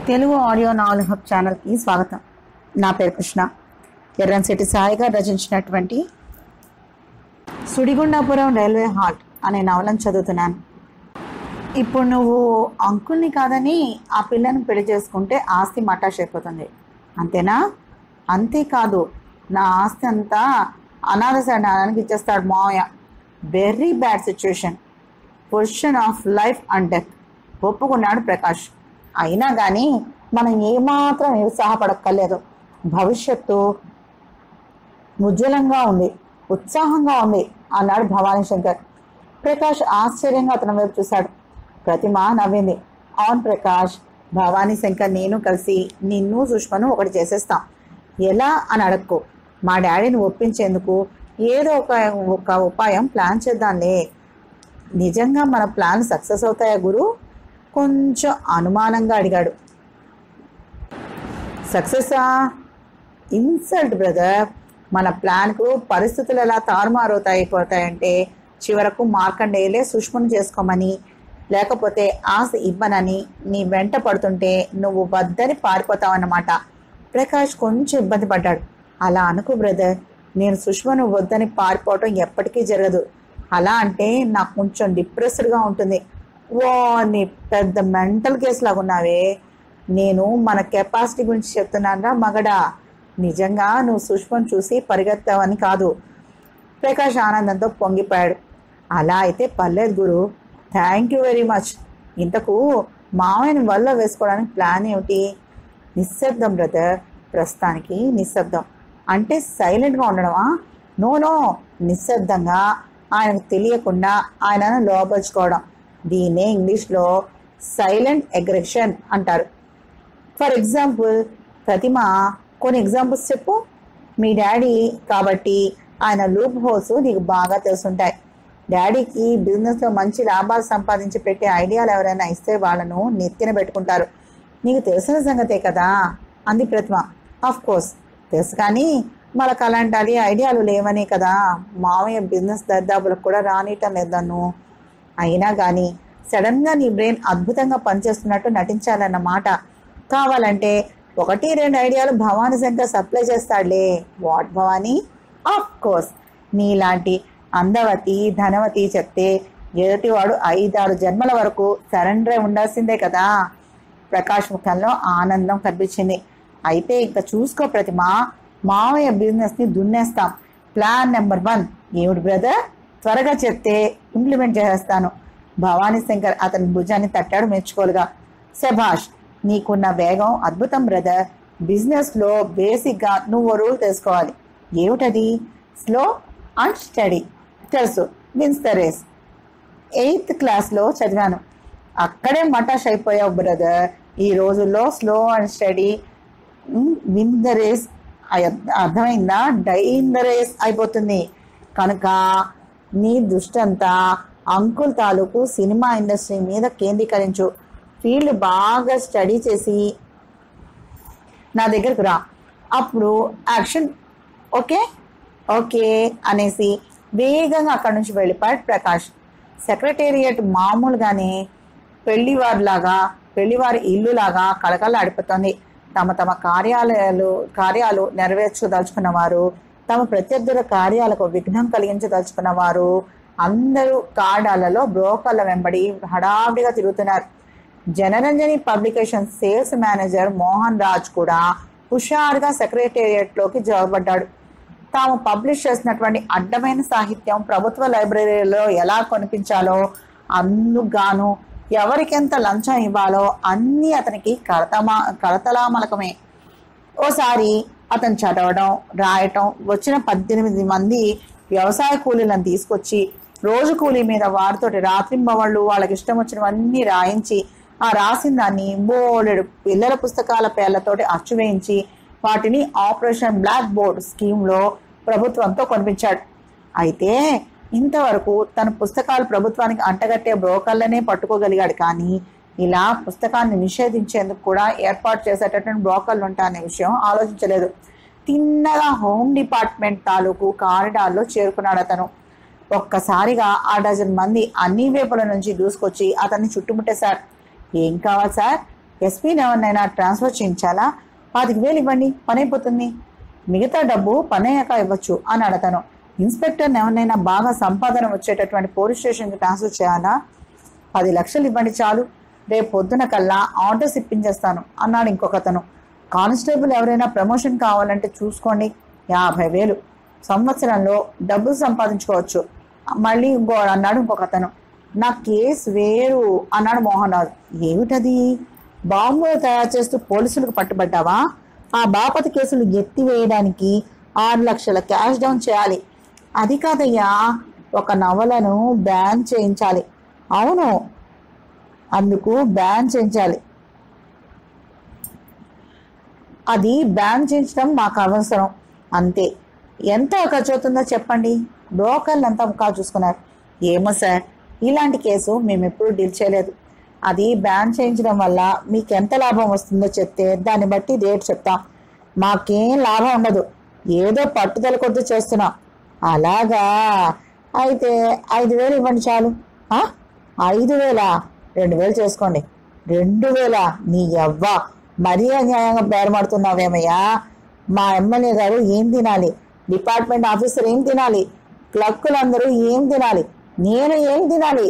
Telugu audio naval hub ఛానల్కి స్వాగతం నా పేరు కృష్ణ ఎర్రన్శెట్టి సాయి గారు రచించినటువంటి సుడిగుండాపురం రైల్వే హాల్ట్ అనే నవలను చదువుతున్నాను ఇప్పుడు నువ్వు అంకుల్ని కాదని ఆ పిల్లను పెళ్లి చేసుకుంటే ఆస్తి మటాష్ అయిపోతుంది అంతేనా అంతేకాదు నా ఆస్తి అంతా అనాథ శరణానికి ఇచ్చేస్తాడు మావయ్య very bad situation position of life and death ఒప్పుకున్నాడు ప్రకాష్ అయినా కానీ మనం ఏమాత్రం నిరుత్సాహపడక్కర్లేదు భవిష్యత్తు ఉజ్వలంగా ఉంది ఉత్సాహంగా ఉంది అన్నాడు భవానీ శంకర్ ప్రకాష్ ఆశ్చర్యంగా అతని వైపు చూశాడు ప్రతిమ నవ్వింది అవును ప్రకాష్ భవానీ శంకర్ నేను కలిసి నిన్ను సుష్మను ఒకటి చేసేస్తాం ఎలా అని అడక్కు మా డాడీని ఒప్పించేందుకు ఏదో ఒక ఒక ఉపాయం ప్లాన్ చేద్దాంలే నిజంగా మన ప్లాన్ సక్సెస్ అవుతాయా గురు కొంచెం అనుమానంగా అడిగాడు సక్సెసా ఇన్సల్ట్ బ్రదర్ మన ప్లాన్కు పరిస్థితులు ఎలా తారుమారవుతాయి అయిపోతాయంటే చివరకు మార్కండేయులే సుష్మను చేసుకోమని లేకపోతే ఆశ ఇవ్వనని నీ వెంట పడుతుంటే నువ్వు వద్దని పారిపోతావన్నమాట ప్రకాష్ కొంచెం ఇబ్బంది పడ్డాడు అలా అనుకో బ్రదర్ నేను సుష్మను వద్దని పారిపోవటం ఎప్పటికీ జరగదు అలా అంటే నాకు కొంచెం డిప్రెస్డ్గా ఉంటుంది ఓ నీ పెద్ద మెంటల్ కేసు లాగా ఉన్నావే నేను మన కెపాసిటీ గురించి చెప్తున్నానరా మగడా నిజంగా నువ్వు సుష్మను చూసి పరిగెత్తావని కాదు ప్రకాష్ ఆనందంతో పొంగిపోయాడు అలా అయితే పర్లేదు గురు థ్యాంక్ యూ వెరీ మచ్ ఇంతకు మామయ్యని వల్ల వేసుకోవడానికి ప్లాన్ ఏమిటి నిశ్శబ్దం బ్రదర్ ప్రస్తుతానికి నిశ్శబ్దం అంటే సైలెంట్గా ఉండడమా నో నో నిశ్శబ్దంగా ఆయనకు తెలియకుండా ఆయనను లోపరుచుకోవడం దీన్నే ఇంగ్లీష్లో సైలెంట్ అగ్రెషన్ అంటారు ఫర్ ఎగ్జాంపుల్ ప్రతిమ కొన్ని ఎగ్జాంపుల్స్ చెప్పు మీ డాడీ కాబట్టి ఆయన లూప్ హోల్స్ నీకు బాగా తెలుసుంటాయి డాడీకి బిజినెస్లో మంచి లాభాలు సంపాదించి పెట్టే ఐడియాలు ఎవరైనా ఇస్తే వాళ్ళను నెత్తిన పెట్టుకుంటారు నీకు తెలిసిన సంగతే కదా అంది ప్రతిమ ఆఫ్ కోర్స్ తెలుసు కానీ మనకు అలాంటి అది ఐడియాలు లేవనే కదా మామయ్య బిజినెస్ దర్దాపులకు కూడా రానియటం లేదు నన్ను అయినా కానీ సడన్గా నీ బ్రెయిన్ అద్భుతంగా పనిచేస్తున్నట్టు నటించాలన్నమాట కావాలంటే ఒకటి రెండు ఐడియాలు భవానీ శంకర్ సప్లై చేస్తాడులే వాట్ భవానీ ఆఫ్ కోర్స్ నీలాంటి అందవతి ధనవతి చెప్తే ఎదుటివాడు ఐదారు జన్మల వరకు సరెండర్ అయి ఉండాల్సిందే కదా ప్రకాష్ ముఖంలో ఆనందం కనిపించింది అయితే ఇంకా చూసుకో ప్రతిమ మావయ్య బిజినెస్ని దున్నేస్తాం ప్లాన్ నెంబర్ వన్ ఏమిటి బ్రదర్ త్వరగా చెప్తే ఇంప్లిమెంట్ చేసేస్తాను భవానీ శంకర్ అతని భుజాన్ని తట్టాడు మెచ్చుకోలుగా శభాష్ నీకున్న వేగం అద్భుతం బ్రదర్ బిజినెస్లో బేసిక్గా నువ్వు రూల్ తెలుసుకోవాలి ఏమిటది స్లో అండ్ స్టడీ తెలుసు విన్స్ ద రేస్ ఎయిత్ క్లాస్లో చదివాను అక్కడే మటాష్ అయిపోయావు బ్రదర్ ఈ రోజుల్లో slow and steady win the race అర్థమైందా డై ఇన్ ద రేస్ అయిపోతుంది కనుక నీ దృష్టంతా అంకుల్ తాలూకు సినిమా ఇండస్ట్రీ మీద కేంద్రీకరించు ఫీల్డ్ బాగా స్టడీ చేసి నా దగ్గరకు రా అప్పుడు యాక్షన్ ఓకే ఓకే అనేసి వేగంగా అక్కడి నుంచి వెళ్ళిపోయాడు ప్రకాష్ సెక్రటేరియట్ మామూలుగానే పెళ్లివారిలాగా పెళ్లివారి ఇల్లులాగా కళకళలాడిపోతుంది తమ తమ కార్యాలయాలు కార్యాలు నెరవేర్చదలుచుకున్న వారు తమ ప్రత్యర్థుల కార్యాలకు విఘ్నం కలిగించదలుచుకున్న వారు అందరూ కాడాలలో బ్రోకర్ల వెంబడి హడావిడిగా తిరుగుతున్నారు Janaranjani publication sales manager Mohan Raj కూడా హుషారుగా సెక్రటేరియట్లోకి జోరబడ్డాడు తాము పబ్లిష్ చేసినటువంటి అడ్డమైన సాహిత్యం ప్రభుత్వ లైబ్రరీలో ఎలా కొనిపించాలో అందుగాను ఎవరికెంత లంచం ఇవ్వాలో అన్నీ అతనికి కడతమా కడతలామలకమే ఓసారి అతను చదవడం రాయటం వచ్చిన పద్దెనిమిది మంది వ్యవసాయ కూలీలను తీసుకొచ్చి రోజు కూలీ మీద వారితోటి రాత్రింబవళ్ళు వాళ్ళకి ఇష్టం వచ్చినవన్నీ రాయించి ఆ రాసిన దాన్ని బోలెడు పిల్లల పుస్తకాల పేర్లతోటి అచ్చు వేయించి వాటిని ఆపరేషన్ బ్లాక్ బోర్డ్ స్కీమ్లో ప్రభుత్వంతో కొనిపించాడు అయితే ఇంతవరకు తన పుస్తకాలు ప్రభుత్వానికి అంటగట్టే బ్రోకర్లనే పట్టుకోగలిగాడు కానీ ఇలా పుస్తకాన్ని నిషేధించేందుకు కూడా ఏర్పాటు చేసేటటువంటి బ్రోకర్లు ఉంటాయనే విషయం ఆలోచించలేదు తిన్నగా హోమ్ డిపార్ట్మెంట్ తాలూకు కారిడార్లో చేరుకున్నాడు అతను ఒక్కసారిగా ఆ డజన్ మంది అన్ని వైపుల నుంచి దూసుకొచ్చి అతన్ని చుట్టుముట్టేశారు ఏం కావాలి సార్ ఎస్పీని ఎవరినైనా ట్రాన్స్ఫర్ చేయించాలా పాతిక వేలు ఇవ్వండి పని అయిపోతుంది మిగతా డబ్బు పని అయ్యాక ఇవ్వచ్చు అని అడతాను ఇన్స్పెక్టర్ని ఎవరినైనా బాగా సంపాదన వచ్చేటటువంటి పోలీస్ స్టేషన్కి ట్రాన్స్ఫర్ చేయాలా పది లక్షలు ఇవ్వండి చాలు రేపు పొద్దున కల్లా ఆర్డర్స్ ఇప్పించేస్తాను అన్నాడు ఇంకొకతను కానిస్టేబుల్ ఎవరైనా ప్రమోషన్ కావాలంటే చూసుకోండి యాభై వేలు సంవత్సరంలో డబ్బులు సంపాదించుకోవచ్చు మళ్ళీ ఇంకో అన్నాడు ఇంకొకతను నా కేసు వేరు అన్నాడు మోహన్ రాజు ఏమిటది బాంబులు తయారు చేస్తూ పోలీసులకు పట్టుబడ్డావా ఆ బాపతి కేసులు ఎత్తివేయడానికి ఆరు లక్షల క్యాష్ డౌన్ చేయాలి అది కాదయ్యా ఒక నవలను బ్యాన్ చేయించాలి అవును అందుకు బ్యాన్ చేయించాలి అది బ్యాన్ చేయించడం మాకు అవసరం అంతే ఎంత ఖర్చు అవుతుందో చెప్పండి బ్రోకర్లు అంతా ముఖాలు చూసుకున్నారు ఏమో సార్ ఇలాంటి కేసు మేము ఎప్పుడూ డీల్ చేయలేదు అది బ్యాన్ చేయించడం వల్ల మీకు ఎంత లాభం వస్తుందో చెప్తే దాన్ని బట్టి రేట్ చెప్తాం మాకేం లాభం ఉండదు ఏదో పట్టుదల కొద్ది చేస్తున్నాం అలాగా అయితే ఐదు వేలు ఇవ్వండి చాలు ఆ? ఐదు వేలా రెండు వేలు చేసుకోండి రెండు వేల నీ యవ్వ మరీ అన్యాయంగా బేరమాడుతున్నావేమయ్యా మా ఎమ్మెల్యే గారు ఏం తినాలి డిపార్ట్మెంట్ ఆఫీసర్ ఏం తినాలి క్లర్కులందరూ ఏం తినాలి నేను ఏం తినాలి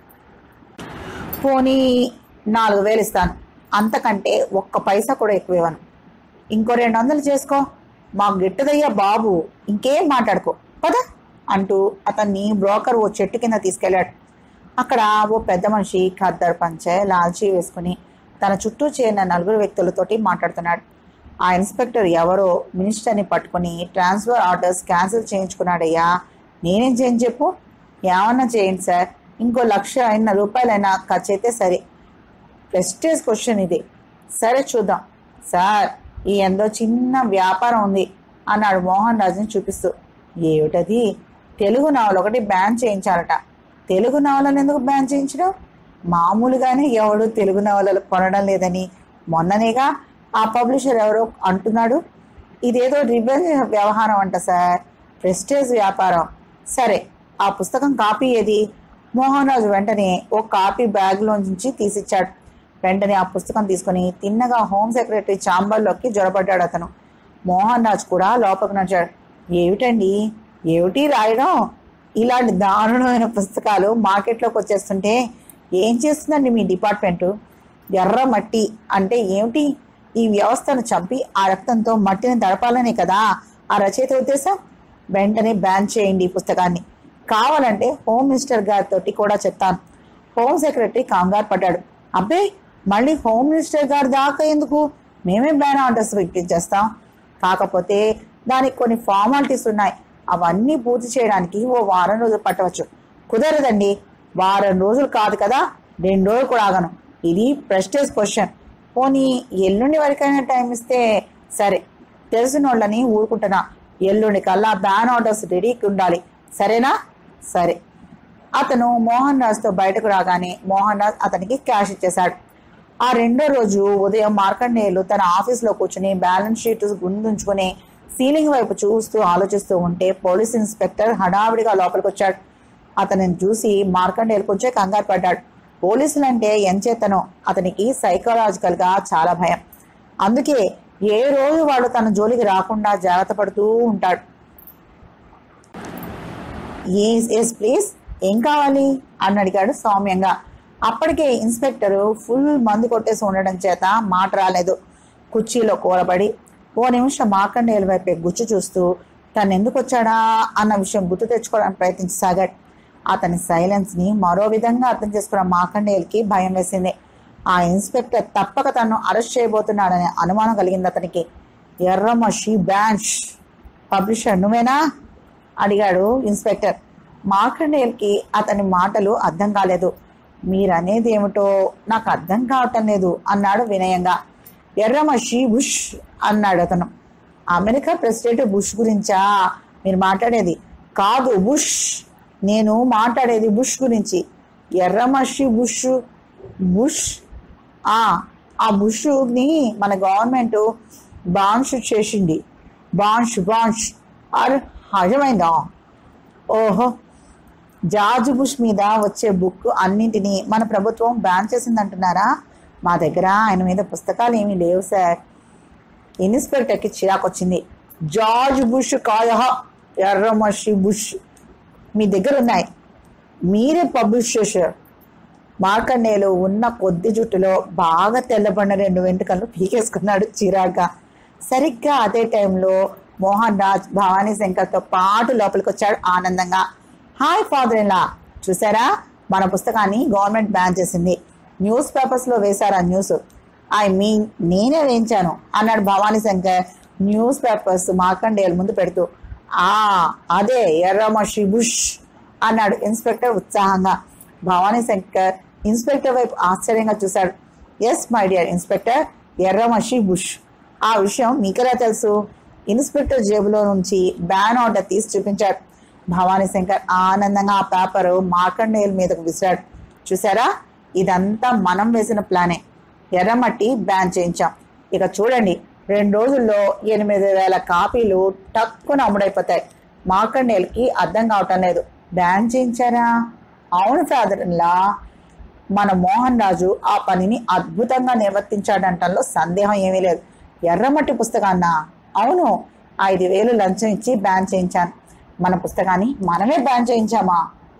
పోనీ నాలుగు వేలు ఇస్తాను అంతకంటే ఒక్క పైసా కూడా ఎక్కువ ఇవ్వను ఇంకో రెండు వందలు చేసుకో మాకు గిట్టదయ్యా బాబు ఇంకేం మాట్లాడుకో పద అంటూ అతన్ని బ్రోకర్ ఓ చెట్టు కింద తీసుకెళ్ళాడు అక్కడ ఓ పెద్ద మనిషి ఖద్దర్ పంచె లాల్చీ వేసుకుని తన చుట్టూ చేరిన నలుగురు వ్యక్తులతోటి మాట్లాడుతున్నాడు ఆ ఇన్స్పెక్టర్ ఎవరో మినిస్టర్ని పట్టుకుని ట్రాన్స్ఫర్ ఆర్డర్స్ క్యాన్సిల్ చేయించుకున్నాడయ్యా నేనేం చేయని చెప్పు ఏమన్నా చేయండి సార్ ఇంకో లక్ష అయిన రూపాయలైనా ఖర్చు అయితే సరే ప్రెస్టేజ్ క్వశ్చన్ ఇది సరే చూద్దాం సార్ ఈ ఎందో చిన్న వ్యాపారం ఉంది అన్నాడు మోహన్ రాజుని చూపిస్తూ ఏమిటది తెలుగు నవల ఒకటి బ్యాన్ చేయించాలట తెలుగు నవలను ఎందుకు బ్యాన్ చేయించడం మామూలుగానే ఎవడు తెలుగు నవలలు కొనడం లేదని మొన్ననేగా ఆ పబ్లిషర్ ఎవరో అంటున్నాడు ఇదేదో రివెంజ్ వ్యవహారం అంట సార్ ప్రెస్టేజ్ వ్యాపారం సరే ఆ పుస్తకం కాపీ ఏది మోహన్ రాజు వెంటనే ఓ కాపీ బ్యాగ్లోంచి తీసిచ్చాడు వెంటనే ఆ పుస్తకం తీసుకుని తిన్నగా హోమ్ సెక్రటరీ ఛాంబర్లోకి జొరబడ్డాడు అతను మోహన్ రాజు కూడా లోపలికి నడిచాడు ఏమిటండి ఏమిటి రాయడం ఇలాంటి దారుణమైన పుస్తకాలు మార్కెట్లోకి వచ్చేస్తుంటే ఏం చేస్తుందండి మీ డిపార్ట్మెంటు ఎర్ర మట్టి అంటే ఏమిటి ఈ వ్యవస్థను చంపి ఆ రక్తంతో మట్టిని తడపాలనే కదా ఆ రచయిత ఉద్దేశం వెంటనే బ్యాన్ చేయండి ఈ పుస్తకాన్ని కావాలంటే హోమ్ మినిస్టర్ గారితో కూడా చెప్తాను హోమ్ సెక్రటరీ కంగారు పడ్డాడు అబ్బే మళ్ళీ హోమ్ మినిస్టర్ గారి దాకా ఎందుకు మేమే బ్యాన్ ఆర్డర్స్ చేస్తాం కాకపోతే దానికి కొన్ని ఫార్మాలిటీస్ ఉన్నాయి అవన్నీ పూర్తి చేయడానికి ఓ వారం రోజులు పట్టవచ్చు కుదరదండి వారం రోజులు కాదు కదా రెండు రోజులు కూడా ఆగను ఇది ప్రెస్టేజ్ క్వశ్చన్ పోనీ ఎల్లుండి వరకైనా టైం ఇస్తే సరే తెలిసిన వాళ్ళని ఊరుకుంటున్నా ఎల్లుండి కల్లా బ్యాన్ ఆర్డర్స్ రెడీకి ఉండాలి సరేనా సరే అతను మోహన్ రాజ్తో బయటకు రాగానే మోహన్ రాజ్ అతనికి క్యాష్ ఇచ్చేశాడు ఆ రెండో రోజు ఉదయం మార్కండేయులు తన ఆఫీస్లో కూర్చుని బ్యాలెన్స్ షీట్ గుందుంచుకుని సీలింగ్ వైపు చూస్తూ ఆలోచిస్తూ ఉంటే పోలీస్ ఇన్స్పెక్టర్ హడావిడిగా లోపలికి వచ్చాడు అతనిని చూసి మార్కండేయులు కొంచెం కంగారు పడ్డాడు పోలీసులంటే ఎంచేతనో అతనికి సైకలాజికల్ గా చాలా భయం అందుకే ఏ రోజు వాడు తన జోలికి రాకుండా జాగ్రత్త పడుతూ ఉంటాడు ఎస్ ఎస్ ప్లీజ్ ఏం కావాలి అని అడిగాడు సౌమ్యంగా అప్పటికే ఇన్స్పెక్టర్ ఫుల్ మందు కొట్టేసి ఉండడం చేత మాట రాలేదు కుర్చీలో కూరబడి ఓ నిమిషం మార్కండేయుల వైపే గుచ్చు చూస్తూ తను ఎందుకు వచ్చాడా అన్న విషయం గుర్తు తెచ్చుకోవడానికి ప్రయత్నించసాగాడు అతని సైలెన్స్ని మరో విధంగా అర్థం చేసుకున్న మార్కండేయులకి భయం వేసింది ఆ ఇన్స్పెక్టర్ తప్పక తను అరెస్ట్ చేయబోతున్నాడనే అనుమానం కలిగింది అతనికి ఎర్రమషి బ్యాన్స్ పబ్లిషర్ నువ్వేనా అడిగాడు ఇన్స్పెక్టర్ మార్కండేయులకి అతని మాటలు అర్థం కాలేదు మీరనేది ఏమిటో నాకు అర్థం కావటం లేదు అన్నాడు వినయంగా ఎర్రమషి బుష్ అన్నాడు అతను అమెరికా ప్రెసిడెంట్ బుష్ గురించా మీరు మాట్లాడేది కాదు బుష్ నేను మాట్లాడేది బుష్ గురించి ఎర్రమషి బుష్ బుష్ ఆ ఆ బుష్ని మన గవర్నమెంట్ బాన్స్ చేసింది బాన్స్ బాన్స్ అరే అర్థమైందా ఓహో జార్జ్ బుష్ మీద వచ్చే బుక్ అన్నింటినీ మన ప్రభుత్వం బ్యాన్ చేసిందంటున్నారా మా దగ్గర ఆయన మీద పుస్తకాలు ఏమీ లేవు సార్ ఇన్స్పెక్టర్కి చిరాకు వచ్చింది జార్జ్ బుష్ కాయ ఎర్రమషి బుష్ మీ దగ్గర ఉన్నాయి మీరే పబ్లిష్ చేశారు మార్కండేయులు ఉన్న కొద్ది జుట్టులో బాగా తెల్లబడిన రెండు వెంట్రుకలు పీకేసుకున్నాడు చిరాగ్గా సరిగ్గా అదే టైంలో మోహన్ రాజ్ భవానీ శంకర్తో పాటు లోపలికి వచ్చాడు ఆనందంగా హాయ్ ఫాదర్ ఇలా చూసారా మన పుస్తకాన్ని గవర్నమెంట్ బ్యాన్ చేసింది న్యూస్ పేపర్స్లో వేశారు ఆ న్యూస్ ఐ మీన్ నేనే వేయించాను అన్నాడు భవానీ శంకర్ న్యూస్ పేపర్స్ మార్కండేయుల ముందు పెడుతూ ఆ అదే ఎర్రమషి బుష్ అన్నాడు ఇన్స్పెక్టర్ ఉత్సాహంగా భవానీ శంకర్ ఇన్స్పెక్టర్ వైపు ఆశ్చర్యంగా చూశాడు ఎస్ మై డియర్ ఇన్స్పెక్టర్ ఎర్రమషి బుష్ ఆ విషయం మీకెలా తెలుసు ఇన్స్పెక్టర్ జేబులో నుంచి బ్యాన్ ఆర్డర్ తీసి చూపించాడు భవానీ శంకర్ ఆనందంగా ఆ పేపరు మార్కండేయుల మీదకు విసిరాడు చూసారా ఇదంతా మనం వేసిన ప్లానే ఎర్రమట్టి బ్యాన్ చేయించాం ఇక చూడండి రెండు రోజుల్లో ఎనిమిది వేల కాపీలు టక్కున అమ్ముడైపోతాయి మార్కండేయులకి అర్థం కావటం లేదు బ్యాన్ చేయించారా అవును ఫాదర్లా మన మోహన్ రాజు ఆ పనిని అద్భుతంగా నిర్వర్తించాడంటంలో సందేహం ఏమీ లేదు ఎర్రమట్టి పుస్తకాన్న అవును ఐదు వేలు లంచం ఇచ్చి బ్యాన్ చేయించాను మన పుస్తకాన్ని మనమే బ్యాన్ చేయించామా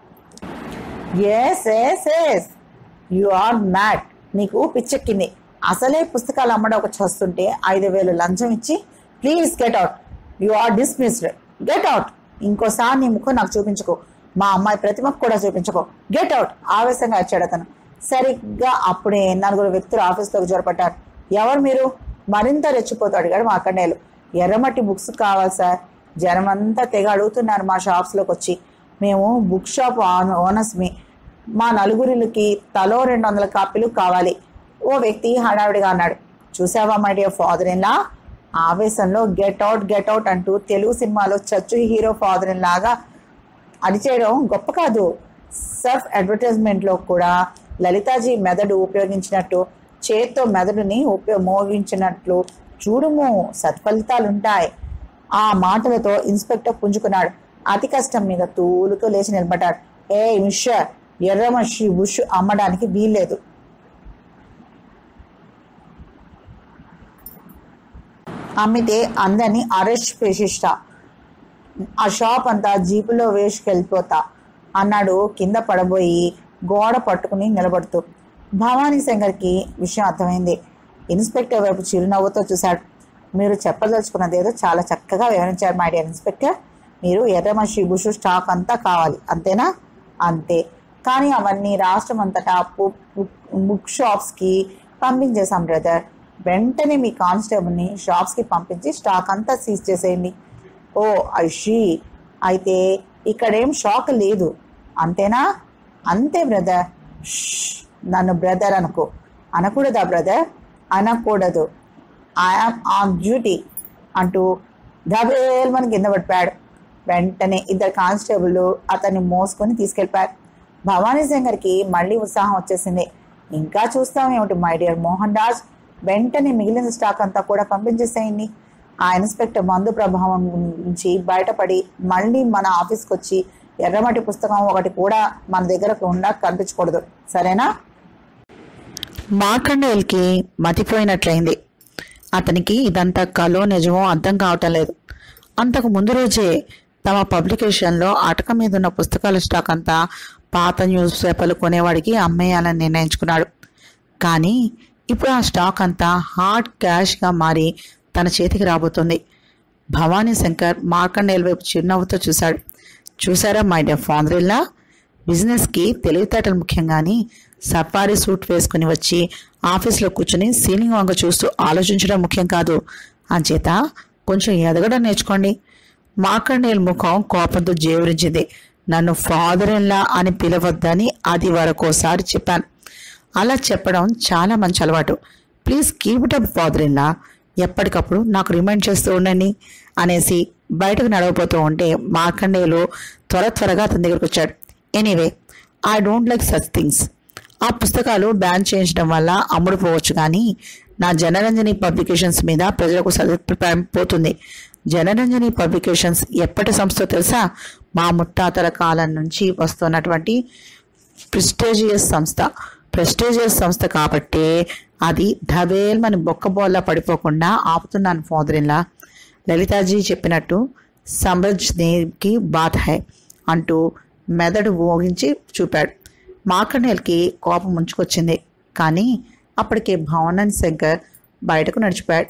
yes yes yes you are mad నీకు పిచ్చెక్కింది అసలే పుస్తకాలు అమ్మడం ఒక చస్తుంటే ఐదు వేలు లంచం ఇచ్చి please get out you are dismissed get out ఇంకోసారి నీ ముఖం నాకు చూపించుకో మా అమ్మాయి ప్రతిమకు కూడా చూపించుకో గెట్ అవుట్ ఆవేశంగా వచ్చాడు అతను సరిగ్గా అప్పుడే నలుగురు వ్యక్తులు ఆఫీస్లోకి జొరపడ్డారు ఎవరు మీరు మరింత రెచ్చిపోతూ అడిగాడు మా అక్కడేలు ఎర్రమట్టి బుక్స్ కావాలి సార్ జనమంతా తెగ అడుగుతున్నారు మా షాప్స్లోకి వచ్చి మేము బుక్ షాప్ ఓనర్స్ మీ మా నలుగురికి తలో రెండు వందల కాపీలు కావాలి ఓ వ్యక్తి హడావిడిగా అన్నాడు చూసావా my dear father in law ఆవేశంలో గెట్ అవుట్ గెట్ అవుట్ అంటూ తెలుగు సినిమాలో చచ్చు హీరో ఫాదర్ ఇన్ లాగా అడిచేయడం గొప్ప కాదు సర్ఫ్ అడ్వర్టైజ్మెంట్లో కూడా లలితాజీ మెదడు ఉపయోగించినట్టు చేత్తో మెదడుని ఉపయో మోగించినట్లు చూడుము సత్ఫలితాలుంటాయి ఆ మాటలతో ఇన్స్పెక్టర్ పుంజుకున్నాడు అతి కష్టం మీద తూలుతో లేచి నిలబడ్డాడు ఏ మిస్టర్ ఎర్రమషి బుష్ అమ్మడానికి వీల్లేదు అమ్మితే అందరినీ అరెస్ట్ చేసిస్తా ఆ షాప్ అంతా జీపులో వేసుకెళ్ళిపోతా అన్నాడు కింద పడబోయి గోడ పట్టుకుని నిలబడుతూ భవానీ శంకర్కి విషయం అర్థమైంది ఇన్స్పెక్టర్ వైపు చిరునవ్వుతో చూశాడు మీరు చెప్పదలుచుకున్నది ఏదో చాలా చక్కగా వివరించారు మై డియర్ ఇన్స్పెక్టర్ మీరు ఎర్రమషి బుషు స్టాక్ అంతా కావాలి అంతేనా అంతే కానీ అవన్నీ రాష్ట్రం అంతటా బుక్ బుక్ షాప్స్కి పంపించేశాం బ్రదర్ వెంటనే మీ కానిస్టేబుల్ని షాప్స్కి పంపించి స్టాక్ అంతా సీజ్ చేసేయండి ఓ ఐషీ అయితే ఇక్కడేం షాక్ లేదు అంతేనా అంతే బ్రదర్ నన్ను బ్రదర్ అనుకో అనకూడదా బ్రదర్ అనకూడదు ఐఆమ్ ఆన్ డ్యూటీ అంటూ డబేల్ మన కింద పడిపోయాడు వెంటనే ఇద్దరు కానిస్టేబుల్ అతన్ని మోసుకొని తీసుకెళ్ళిపోయారు భవానీ శంకర్కి మళ్ళీ ఉత్సాహం వచ్చేసింది ఇంకా చూస్తాం ఏమిటి మై డియర్ మోహన్ రాజ్ వెంటనే మిగిలిన స్టాక్ అంతా కూడా పంపించేసేయండి ఆ ఇన్స్పెక్టర్ మందు ప్రభావం నుంచి బయటపడి మళ్ళీ మన ఆఫీస్కి వచ్చి ఎర్రమట్టి పుస్తకం ఒకటి కూడా మన దగ్గర ఉండా కనిపించకూడదు సరేనా మార్కండేయులకి మతిపోయినట్లయింది అతనికి ఇదంతా కలో నిజమో అర్థం కావటం లేదు అంతకు ముందు రోజే తమ పబ్లికేషన్లో అటక మీద ఉన్న పుస్తకాల స్టాక్ అంతా పాత న్యూస్ పేపర్లు కొనేవాడికి అమ్మేయాలని నిర్ణయించుకున్నాడు కానీ ఇప్పుడు ఆ స్టాక్ అంతా హార్డ్ క్యాష్గా మారి తన చేతికి రాబోతుంది భవానీ శంకర్ మార్కండేయుల వైపు చిరునవ్వుతో చూశాడు చూసారా మై డియర్ ఫాదరిల్లా బిజినెస్కి తెలివితేటలు ముఖ్యం కానీ సఫారీ సూట్ వేసుకుని వచ్చి ఆఫీస్లో కూర్చుని సీలింగ్ వంక చూస్తూ ఆలోచించడం ముఖ్యం కాదు అంచేత కొంచెం ఎదగడం నేర్చుకోండి మార్కండేయుల ముఖం కోపంతో జేవరించింది నన్ను ఫాదర్ ఇన్లా అని పిలవద్దని అది వరకోసారి చెప్పాను అలా చెప్పడం చాలా మంచి అలవాటు please keep it up father in law ఎప్పటికప్పుడు నాకు రిమైండ్ చేస్తూ ఉండండి అనేసి బయటకు నడవబోతూ ఉంటే మార్కండేయులు త్వర త్వరగా అతని దగ్గరకు వచ్చాడు anyway I don't like such things ఆ పుస్తకాలు బ్యాన్ చేయించడం వల్ల అమ్ముడుపోవచ్చు కానీ నా జనరంజని పబ్లికేషన్స్ మీద ప్రజలకు సదుపాయం పోతుంది జనరంజని పబ్లికేషన్స్ ఎప్పటి సంస్థ తెలుసా మా ముత్తాతల కాలం నుంచి వస్తున్నటువంటి ప్రెస్టేజియస్ సంస్థ ప్రెస్టేజియస్ సంస్థ కాబట్టి అది ధబేల్మని బొక్కబోల్లా పడిపోకుండా ఆపుతున్నాను ఫాదరిన్లా లలితాజీ చెప్పినట్టు సమజ్కి బాధ హై అంటూ మెదడు ఊగించి చూపాడు మార్కండేల్కి కోపం ముంచుకొచ్చింది కానీ అప్పటికే భవనన్ శంకర్ బయటకు నడిచిపోయాడు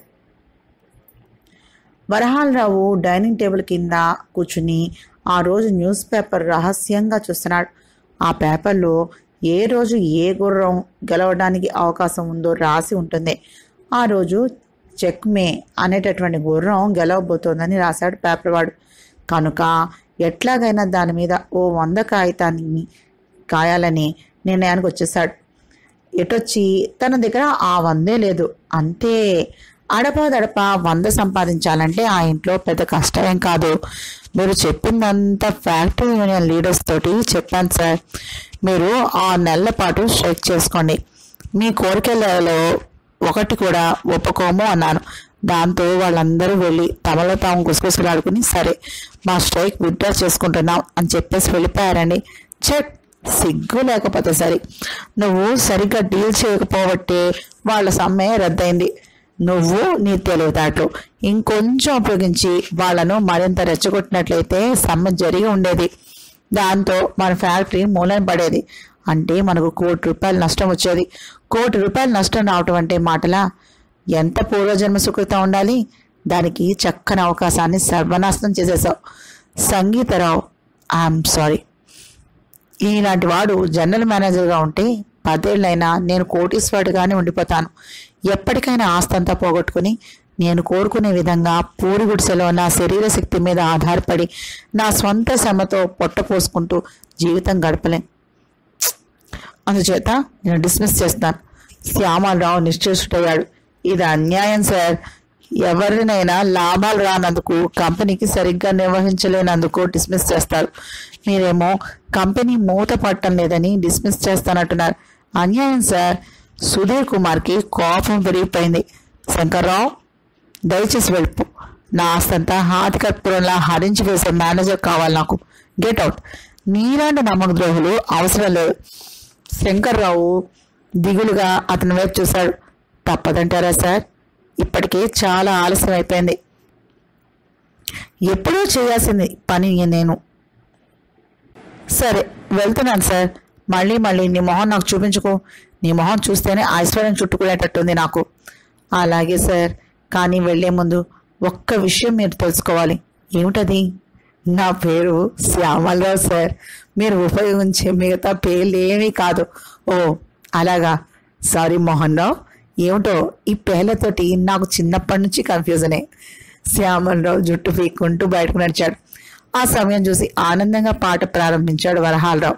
వరహాలరావు డైనింగ్ టేబుల్ కింద కూర్చుని ఆ రోజు న్యూస్ పేపర్ రహస్యంగా చూస్తున్నాడు ఆ పేపర్లో ఏ రోజు ఏ గుర్రం గెలవడానికి అవకాశం ఉందో రాసి ఉంటుంది ఆ రోజు చెక్ మే అనేటటువంటి గుర్రం గెలవబోతోందని రాశాడు పేపర్ వాడు కనుక ఎట్లాగైనా దాని మీద ఓ వంద కాగితాన్ని కాయాలని నిర్ణయానికి వచ్చేసాడు ఎటొచ్చి తన దగ్గర ఆ వందే లేదు అంతే అడపదడప వంద సంపాదించాలంటే ఆ ఇంట్లో పెద్ద కష్టమేం కాదు మీరు చెప్పిందంతా ఫ్యాక్టరీ యూనియన్ లీడర్స్ తోటి చెప్పాను సార్ మీరు ఆ నెలల పాటు స్ట్రైక్ చేసుకోండి మీ కోరికలలో ఒకటి కూడా ఒప్పుకోము అన్నాను దాంతో వాళ్ళందరూ వెళ్ళి తమలో తాము గుసగుసలాడుకుని సరే మా స్ట్రైక్ విత్డ్రా చేసుకుంటున్నాం అని చెప్పేసి వెళ్ళిపోయారండి చెట్ సిగ్గు లేకపోతే సరే నువ్వు సరిగ్గా డీల్ చేయకపోబట్టే వాళ్ళ సమ్మె రద్దయింది నువ్వు నీ తెలివితేటలు ఇంకొంచెం ఉపయోగించి వాళ్ళను మరింత రెచ్చగొట్టినట్లయితే సమ్మె జరిగి ఉండేది దాంతో మన ఫ్యాక్టరీ మూలన పడేది అంటే మనకు కోటి రూపాయలు నష్టం వచ్చేది కోటి రూపాయలు నష్టం రావటం అంటే మాటలా ఎంత పూర్వజన్మ సుకృతం ఉండాలి దానికి చక్కని అవకాశాన్ని సర్వనాశనం చేసేసావు సంగీతరావు ఐఎమ్ సారీ ఈలాంటి వాడు జనరల్ మేనేజర్గా ఉంటే పదేళ్ళైనా నేను కోటీశ్వరుడిగానే ఉండిపోతాను ఎప్పటికైనా ఆస్తంతా పోగొట్టుకుని నేను కోరుకునే విధంగా పూరి గుడిసెలో నా శరీర శక్తి మీద ఆధారపడి నా స్వంత శ్రమతో పొట్ట పోసుకుంటూ జీవితం గడపలేను అందుచేత నేను డిస్మిస్ చేస్తాను శ్యామలరావు నిశ్చేషుడయ్యాడు ఇది అన్యాయం సార్ ఎవరినైనా లాభాలు రానందుకు కంపెనీకి సరిగ్గా నిర్వహించలేనందుకు డిస్మిస్ చేస్తారు మీరేమో కంపెనీ మూత పట్టం లేదని డిస్మిస్ చేస్తానంటున్నారు అన్యాయం సార్ సుధీర్ కుమార్కి కోపం పెరిగిపోయింది శంకర్రావు దయచేసి వెళ్ళిపో నా ఆస్తంతా హాతికర్పూరంలా హరించి వేసే మేనేజర్ కావాలి నాకు గెట్ అవుట్ నీలాంటి నమ్మక ద్రోహులు అవసరం లేదు శంకర్రావు దిగులుగా అతని వైపు చూశాడు తప్పదంటారా సార్ ఇప్పటికే చాలా ఆలస్యం అయిపోయింది ఎప్పుడూ చేయాల్సింది పని నేను సరే వెళ్తున్నాను సార్ మళ్ళీ మళ్ళీ నీ మొహం నాకు చూపించుకో నీ మొహం చూస్తేనే ఐశ్వర్యం చుట్టుకునేటట్టుంది నాకు అలాగే సార్ కానీ వెళ్లే ముందు ఒక్క విషయం మీరు తెలుసుకోవాలి ఏమిటది నా పేరు శ్యామలరావు సార్ మీరు ఉపయోగించే మిగతా పేర్లు ఏమీ కాదు ఓ అలాగా సారీ మోహన్ రావు ఏమిటో ఈ పేర్లతోటి నాకు చిన్నప్పటి నుంచి కన్ఫ్యూజనే శ్యామలరావు జుట్టు పీక్కుంటూ బయటకు నడిచాడు ఆ సమయం చూసి ఆనందంగా పాట ప్రారంభించాడు వరహాలరావు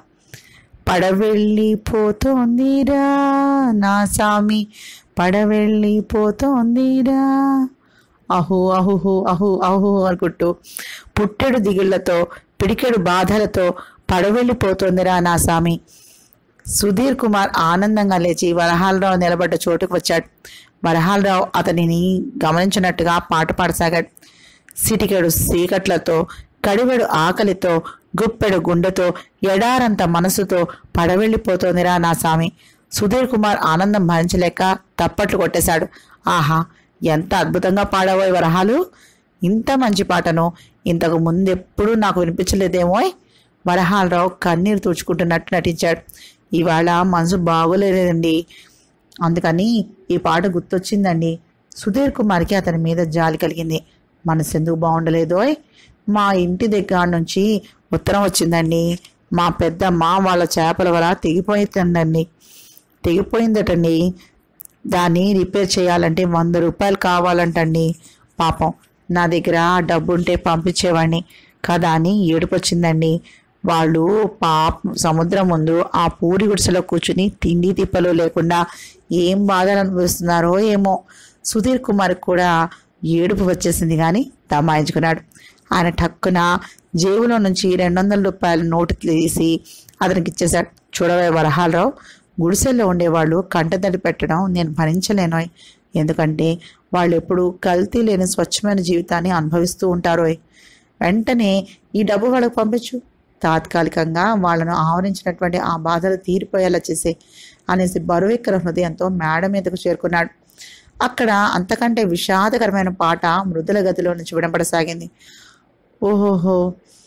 పడవెళ్ళిపోతోందిరా నా సామి పడవెళ్ళిపోతోందిరా అహు అహుహు అహు అహు అనుకుంటూ పుట్టెడు దిగుళ్లతో పిడికెడు బాధలతో పడవెళ్ళిపోతోందిరా నా సామి సుధీర్ కుమార్ ఆనందంగా లేచి వరహాలరావు నిలబడ్డ చోటుకు వచ్చాడు వరహాలరావు అతనిని గమనించినట్టుగా పాట పాడసాగాడు సిటికెడు సీకట్లతో కడివెడు ఆకలితో గుప్పెడు గుండెతో ఎడారంత మనసుతో పడవెళ్ళిపోతోందిరా నా సామి సుధీర్ కుమార్ ఆనందం భరించలేక తప్పట్లు కొట్టేశాడు ఆహా ఎంత అద్భుతంగా పాడావో ఈ వరహాలు ఇంత మంచి పాటను ఇంతకు ముందెప్పుడూ నాకు వినిపించలేదేమో వరహాలరావు కన్నీరు తుడుచుకుంటున్నట్టు నటించాడు ఇవాళ మనసు బాగోలేదండి అందుకని ఈ పాట గుర్తొచ్చిందండి సుధీర్ కుమార్కి అతని మీద జాలి కలిగింది మనసు ఎందుకు బాగుండలేదోయ్ మా ఇంటి దగ్గర నుంచి ఉత్తరం వచ్చిందండి మా పెద్ద మా వాళ్ళ చేపల వల తెగిపోయిందండి తెగిపోయిందటండి దాన్ని రిపేర్ చేయాలంటే వంద రూపాయలు కావాలంటండి పాపం నా దగ్గర డబ్బు ఉంటే పంపించేవాడిని కదా అని ఏడుపు వచ్చిందండి వాళ్ళు పాప సముద్రం ముందు ఆ పూరి గుడిసెలో కూర్చుని తిండి తిప్పలు లేకుండా ఏం బాధలు అనుభవిస్తున్నారో ఏమో సుధీర్ కుమార్ కూడా ఏడుపు వచ్చేసింది కానీ తమాయించుకున్నాడు ఆయన టక్కున జేబులో నుంచి రెండు వందల రూపాయల నోటు తీసి అతనికి ఇచ్చేశాడు చూడవే వరహాలరావు గుడిసెల్లో ఉండేవాళ్ళు కంటతడి పెట్టడం నేను భరించలేను ఎందుకంటే వాళ్ళు ఎప్పుడు కల్తీ లేని స్వచ్ఛమైన జీవితాన్ని అనుభవిస్తూ ఉంటారు వెంటనే ఈ డబ్బు వాళ్ళకు పంపించు తాత్కాలికంగా వాళ్ళను ఆవరించినటువంటి ఆ బాధలు తీరిపోయేలా చేసే అనేసి బరువెక్కర హృదయంతో మేడ మీదకు చేరుకున్నాడు అక్కడ అంతకంటే విషాదకరమైన పాట మృదుల గదిలో నుంచి వినపడసాగింది ఓహోహో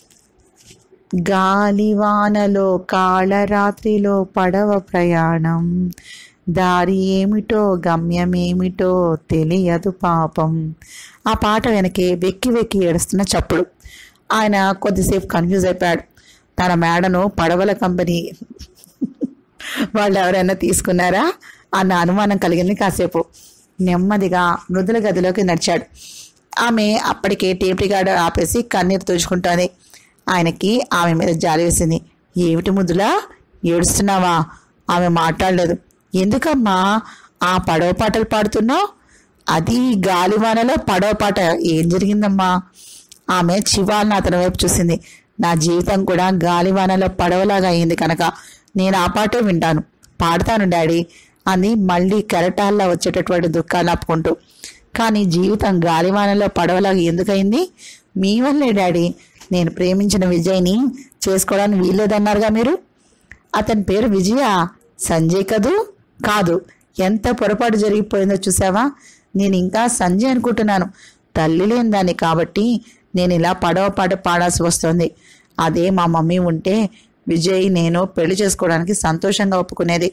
గాలివానలో కాళరాత్రిలో పడవ ప్రయాణం దారి ఏమిటో గమ్యమేమిటో తెలియదు పాపం ఆ పాట వెనకే వెక్కి వెక్కి ఏడుస్తున్న చప్పుడు ఆయన కొద్దిసేపు కన్ఫ్యూజ్ అయిపోయాడు తన మేడను పడవల కంపెనీ వాళ్ళు ఎవరైనా తీసుకున్నారా అన్న అనుమానం కలిగింది కాసేపు నెమ్మదిగా మృదుల గదిలోకి నడిచాడు ఆమె అప్పటికే టేప్ రికార్డు ఆపేసి కన్నీరు తుడుచుకుంటోంది ఆయనకి ఆమె మీద జాలి వేసింది ఏమిటి ముద్దులా ఏడుస్తున్నావా ఆమె మాట్లాడలేదు ఎందుకమ్మా ఆ పడవ పాటలు పాడుతున్నావు అది గాలివానలో పడవ పాట ఏం జరిగిందమ్మా ఆమె చివాలను అతని వైపు చూసింది నా జీవితం కూడా గాలివానలో పడవలాగా అయింది కనుక నేను ఆ పాటే వింటాను పాడతాను డాడీ అని మళ్ళీ కెరటాల్లో వచ్చేటటువంటి దుఃఖాన్ని ఆపుకుంటూ కానీ జీవితం గాలివానలో పడవలాగా ఎందుకయింది మీ వల్లే డాడీ నేను ప్రేమించిన విజయ్ని చేసుకోవడానికి వీల్లేదన్నారుగా మీరు అతని పేరు విజయ సంజయ్ కదూ కాదు ఎంత పొరపాటు జరిగిపోయిందో చూసావా నేను ఇంకా సంజయ్ అనుకుంటున్నాను తల్లి లేని దాన్ని కాబట్టి నేను ఇలా పడవ పాట పాడాల్సి వస్తుంది అదే మా మమ్మీ ఉంటే విజయ్ నేను పెళ్లి చేసుకోవడానికి సంతోషంగా ఒప్పుకునేది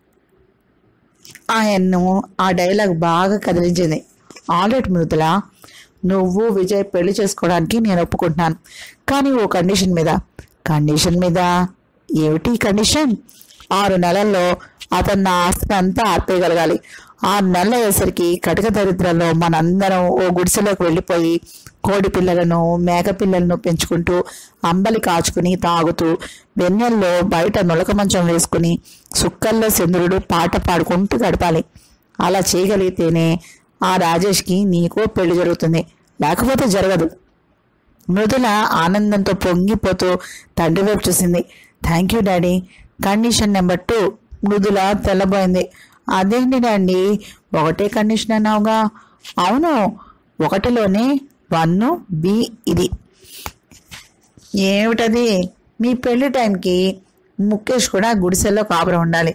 ఆయన్ను ఆ డైలాగ్ బాగా కదిలించింది ఆల్రెడీ మృదుల నువ్వు విజయ్ పెళ్లి చేసుకోవడానికి నేను ఒప్పుకుంటున్నాను కానీ ఓ కండిషన్ మీద కండిషన్ మీద ఏమిటి కండిషన్ ఆరు నెలల్లో అతను నా ఆస్తిని అంతా ఆర్పేయగలగాలి ఆరు నెలలు అయ్యేసరికి కటక దరిద్రంలో మనందరం ఓ గుడిసెలోకి వెళ్ళిపోయి కోడి పిల్లలను మేక పిల్లలను పెంచుకుంటూ అంబలి కాచుకుని తాగుతూ వెన్నెల్లో బయట నులక మంచం వేసుకుని సుక్కల్లో చంద్రుడు పాట పాడుకుంటూ గడపాలి అలా చేయగలిగితేనే ఆ రాజేష్కి నీకో పెళ్లి జరుగుతుంది లేకపోతే జరగదు మృదుల ఆనందంతో పొంగిపోతూ తండ్రి వైపు చూసింది thank you daddy condition number two Mridula తెల్లబోయింది అదేంటి డాడీ ఒకటే కండిషన్ అన్నావుగా అవును ఒకటిలోనే వన్ బి ఇది ఏమిటది మీ పెళ్లి టైంకి ముఖేష్ కూడా గుడిసెల్లో కాపురం ఉండాలి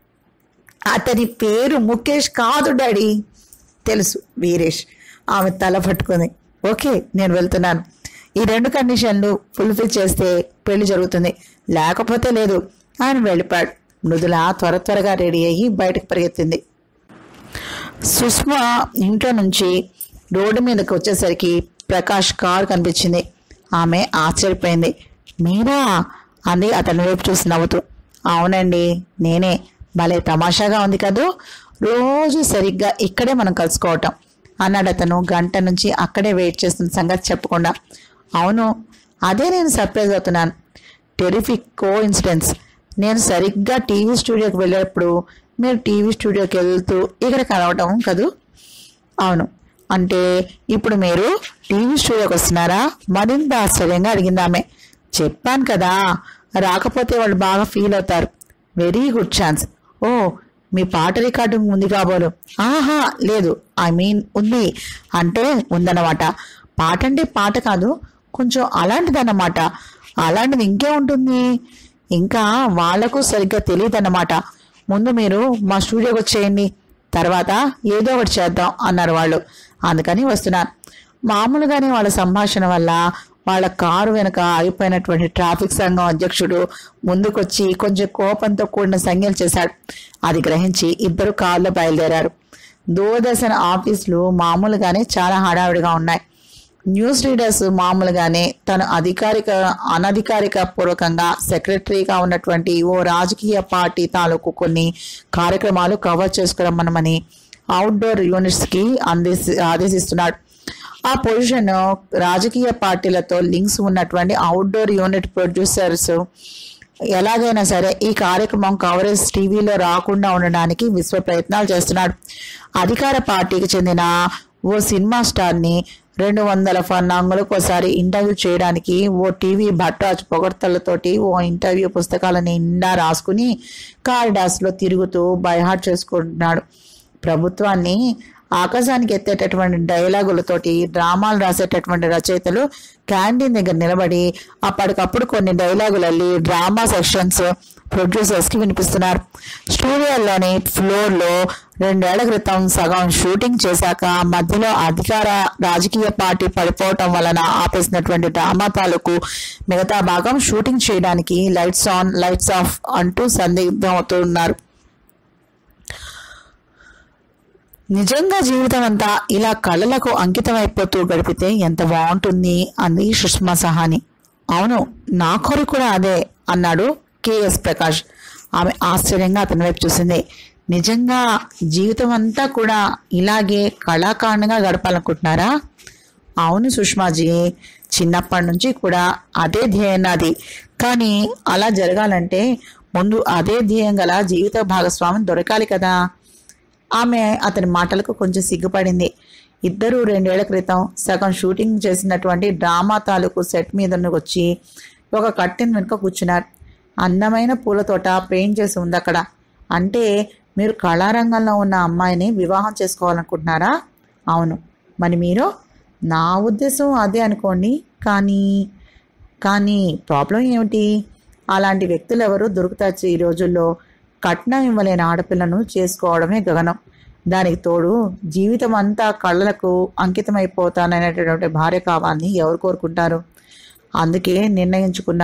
అతని పేరు ముఖేష్ కాదు డాడీ తెలుసు వీరేష్ ఆమె తల పట్టుకుంది ఓకే నేను వెళ్తున్నాను ఈ రెండు కండిషన్లు ఫుల్ఫిల్ చేస్తే పెళ్లి జరుగుతుంది లేకపోతే లేదు ఆయన వెళ్ళిపోయాడు మృదుల త్వర త్వరగా రెడీ అయ్యి బయటకు పరిగెత్తింది సుష్మా ఇంట్లో నుంచి రోడ్డు మీదకి వచ్చేసరికి ప్రకాష్ కారు కనిపించింది ఆమె ఆశ్చర్యపోయింది మీరా అంది అతని వైపు చూసి నవ్వుతూ అవునండి నేనే భలే తమాషాగా ఉంది కదూ రోజు సరిగ్గా ఇక్కడే మనం కలుసుకోవటం అన్నాడు అతను గంట నుంచి అక్కడే వెయిట్ చేస్తున్న సంగతి చెప్పకుండా అవును అదే నేను సర్ప్రైజ్ అవుతున్నాను టెరిఫిక్ కో ఇన్సిడెన్స్ నేను సరిగ్గా టీవీ స్టూడియోకి వెళ్ళేటప్పుడు మీరు టీవీ స్టూడియోకి వెళ్తూ ఇక్కడ కలవటం కదూ అవును అంటే ఇప్పుడు మీరు టీవీ స్టూడియోకి వస్తున్నారా మరింత ఆశ్చర్యంగా అడిగింది ఆమె చెప్పాను కదా రాకపోతే వాళ్ళు బాగా ఫీల్ అవుతారు వెరీ గుడ్ ఛాన్స్ ఓ మీ పాట రికార్డింగ్ ఉంది కాబోలు ఆహా లేదు ఐ మీన్ ఉంది అంటే ఉందన్నమాట పాట అంటే పాట కాదు కొంచెం అలాంటిదన్నమాట అలాంటిది ఇంకే ఉంటుంది ఇంకా వాళ్లకు సరిగ్గా తెలియదన్నమాట ముందు మీరు మా స్టూడియోకి వచ్చేయండి తర్వాత ఏదో ఒకటి చేద్దాం అన్నారు వాళ్ళు అందుకని వస్తున్నాను మామూలుగానే వాళ్ళ సంభాషణ వల్ల వాళ్ళ కారు వెనక ఆగిపోయినటువంటి ట్రాఫిక్ సంఘం అధ్యక్షుడు ముందుకొచ్చి కొంచెం కోపంతో కూడిన సంజ్ఞలు చేశాడు అది గ్రహించి ఇద్దరు కారులో బయలుదేరారు దూరదర్శన్ ఆఫీసులు మామూలుగానే చాలా హడావిడిగా ఉన్నాయి న్యూస్ రీడర్స్ మామూలుగానే తను అధికారిక అనధికారిక పూర్వకంగా సెక్రటరీగా ఉన్నటువంటి ఓ రాజకీయ పార్టీ తాలూకు కొన్ని కార్యక్రమాలు కవర్ చేసుకురమ్మనమని అవుట్డోర్ యూనిట్స్కి అందేసి ఆదేశిస్తున్నాడు ఆ పొజిషన్ రాజకీయ పార్టీలతో లింక్స్ ఉన్నటువంటి అవుట్డోర్ యూనిట్ ప్రొడ్యూసర్స్ ఎలాగైనా సరే ఈ కార్యక్రమం కవరేజ్ టీవీలో రాకుండా ఉండడానికి విశ్వ ప్రయత్నాలు చేస్తున్నాడు అధికార పార్టీకి చెందిన ఓ సినిమా స్టార్ని రెండు వందల ఫన్నాంగులకు ఒకసారి ఇంటర్వ్యూ చేయడానికి ఓ టీవీ భట్రాజ్ పొగడ్తలతోటి ఓ ఇంటర్వ్యూ పుస్తకాల నిండా రాసుకుని కారిడార్స్లో తిరుగుతూ బైహార్ట్ చేసుకుంటున్నాడు ప్రభుత్వాన్ని ఆకాశానికి ఎత్తేటటువంటి డైలాగులతోటి డ్రామాలు రాసేటటువంటి రచయితలు క్యాంటీన్ దగ్గర నిలబడి అప్పటికప్పుడు కొన్ని డైలాగులు అల్లి డ్రామా సెక్షన్స్ ప్రొడ్యూసర్స్కి వినిపిస్తున్నారు స్టూడియోలోని ఫ్లోర్లో రెండేళ్ల క్రితం సగం షూటింగ్ చేశాక మధ్యలో అధికార రాజకీయ పార్టీ పడిపోవటం వలన ఆపేసినటువంటి డ్రామా తాలూకు మిగతా భాగం షూటింగ్ చేయడానికి లైట్స్ ఆన్ లైట్స్ ఆఫ్ అంటూ సందిగ్ధం అవుతున్నారు నిజంగా జీవితం అంతా ఇలా కళలకు అంకితం అయిపోతూ గడిపితే ఎంత బాగుంటుంది అంది సుష్మా సహాని అవును నా కోరి కూడా అదే అన్నాడు కెఎస్ ప్రకాష్ ఆమె ఆశ్చర్యంగా అతని వైపు చూసింది నిజంగా జీవితం అంతా కూడా ఇలాగే కళాకారునిగా గడపాలనుకుంటున్నారా అవును సుష్మాజీ చిన్నప్పటి నుంచి కూడా అదే ధ్యేయం నాది కానీ అలా జరగాలంటే ముందు అదే ధ్యేయం గల జీవిత భాగస్వామి దొరకాలి కదా ఆమె అతని మాటలకు కొంచెం సిగ్గుపడింది ఇద్దరూ రెండేళ్ల క్రితం సగం షూటింగ్ చేసినటువంటి డ్రామా తాలూకు సెట్ మీద వచ్చి ఒక కట్టెన్ వెనుక కూర్చున్నారు అందమైన పూల తోట పెయింట్ చేసి ఉంది అక్కడ అంటే మీరు కళారంగంలో ఉన్న అమ్మాయిని వివాహం చేసుకోవాలనుకుంటున్నారా అవును మరి మీరు నా ఉద్దేశం అదే అనుకోండి కానీ కానీ ప్రాబ్లం ఏమిటి అలాంటి వ్యక్తులు ఎవరు దొరుకుతారు ఈ రోజుల్లో కట్నం ఇవ్వలేని ఆడపిల్లను చేసుకోవడమే గగనం దానికి తోడు జీవితం అంతా కళ్ళలకు అంకితమైపోతాననేటటువంటి భార్య కావాలని ఎవరు కోరుకుంటారు అందుకే నిర్ణయించుకున్న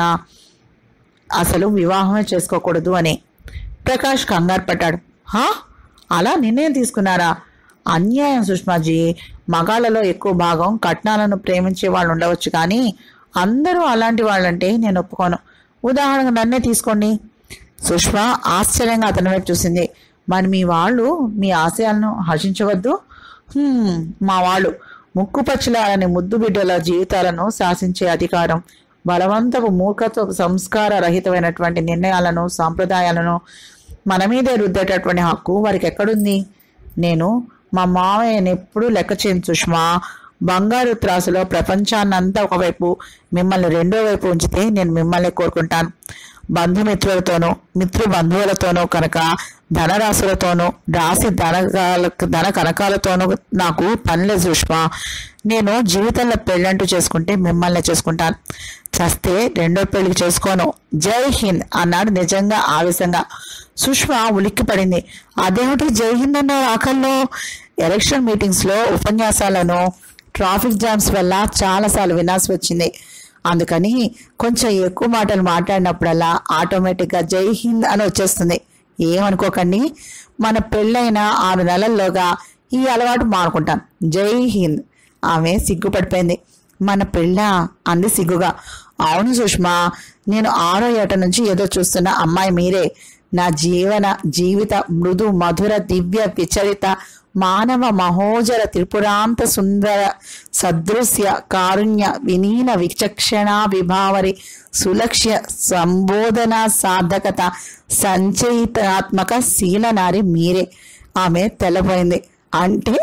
అసలు వివాహమే చేసుకోకూడదు అని ప్రకాష్ కంగారు పడ్డాడు హా అలా నిర్ణయం తీసుకున్నారా అన్యాయం సుష్మాజీ మగాళ్ళలో ఎక్కువ భాగం కట్నాలను ప్రేమించే వాళ్ళు ఉండవచ్చు కానీ అందరూ అలాంటి వాళ్ళంటే నేను ఒప్పుకోను ఉదాహరణకు నన్నే తీసుకోండి సుష్మా ఆశ్చర్యంగా అతని వైపు చూసింది మరి మీ వాళ్ళు మీ ఆశయాలను హర్షించవద్దు "హ్మ్, మా వాళ్ళు ముక్కు పచ్చిలారని ముద్దు బిడ్డల జీవితాలను శాసించే అధికారం బలవంతపు మూర్ఖత్వపు సంస్కార రహితమైనటువంటి నిర్ణయాలను సాంప్రదాయాలను మన మీదే రుద్దేటటువంటి హక్కు వారికి ఎక్కడుంది నేను మా మావయ్యని ఎప్పుడూ లెక్క చేయను సుష్మా బంగారు త్రాసులో ప్రపంచాన్నంతా ఒకవైపు మిమ్మల్ని రెండో వైపు ఉంచితే నేను మిమ్మల్ని కోరుకుంటాను బంధుమిత్రులతోనూ మిత్రు బంధువులతోనూ కనుక ధనరాశులతోనూ రాశి ధన ధన కనకాలతోనూ నాకు పనిలేదు సుష్మా నేను జీవితంలో పెళ్ళంటూ చేసుకుంటే మిమ్మల్ని చేసుకుంటాను చస్తే రెండో పెళ్లి చేసుకోను జై హింద్ అన్నాడు నిజంగా ఆవేశంగా సుష్మా ఉలిక్కి పడింది అదేమిటి జై హింద్ అన్న ఆకల్లో ఎలక్షన్ మీటింగ్స్ లో ఉపన్యాసాలను ట్రాఫిక్ జామ్స్ వల్ల చాలాసార్లు వినాల్సి వచ్చింది అందుకని కొంచెం ఎక్కువ మాటలు మాట్లాడినప్పుడల్లా ఆటోమేటిక్గా జై హింద్ అని వచ్చేస్తుంది ఏమనుకోకండి మన పెళ్ళైన ఆరు నెలల్లోగా ఈ అలవాటు మానుకుంటాం జై హింద్ ఆమె సిగ్గుపడిపోయింది మన పెళ్ళ అంది సిగ్గుగా అవును సుష్మా నేను ఆరో ఏట నుంచి ఏదో చూస్తున్న అమ్మాయి మీరే నా జీవన జీవిత మృదు మధుర దివ్య విచరిత మానవ మహోజర త్రిపురాంత సుందర సదృశ్య కారుణ్య వినీన విచక్షణ విభావరి సులక్ష్య సంబోధన సాధకత సంచయితాత్మక శీలనారి మీరే ఆమె తెల్లపోయింది అంటే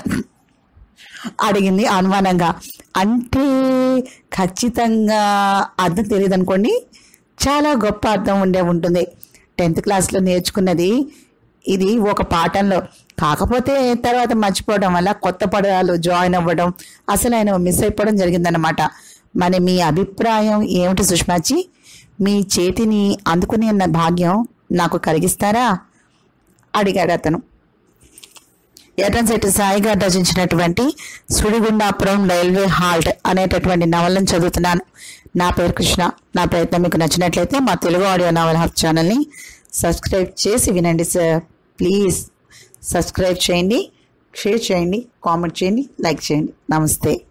అడిగింది అనుమానంగా అంటే ఖచ్చితంగా అర్థం తెలియదు అనుకోండి చాలా గొప్ప అర్థం ఉండే ఉంటుంది టెన్త్ క్లాస్లో నేర్చుకున్నది ఇది ఒక పాఠంలో కాకపోతే తర్వాత మర్చిపోవడం వల్ల కొత్త పదాలు జాయిన్ అవ్వడం అసలు ఆయన మిస్ అయిపోవడం జరిగిందనమాట మరి మీ అభిప్రాయం ఏమిటి సుష్మాచి మీ చేతిని అందుకునే నా భాగ్యం నాకు కలిగిస్తారా అడిగాడు అతను ఎర్రంశెట్టి సాయి గారు రచించినటువంటి సుడిగుండాపురం రైల్వే హాల్ట్ అనేటటువంటి నవలను చదువుతున్నాను నా పేరు కృష్ణ నా ప్రయత్నం మీకు నచ్చినట్లయితే మా తెలుగు ఆడియో నవల్ హబ్ ఛానల్ని సబ్స్క్రైబ్ చేసి వినండి సార్ ప్లీజ్ సబ్స్క్రైబ్ చేయండి షేర్ చేయండి కామెంట్ చేయండి లైక్ చేయండి నమస్తే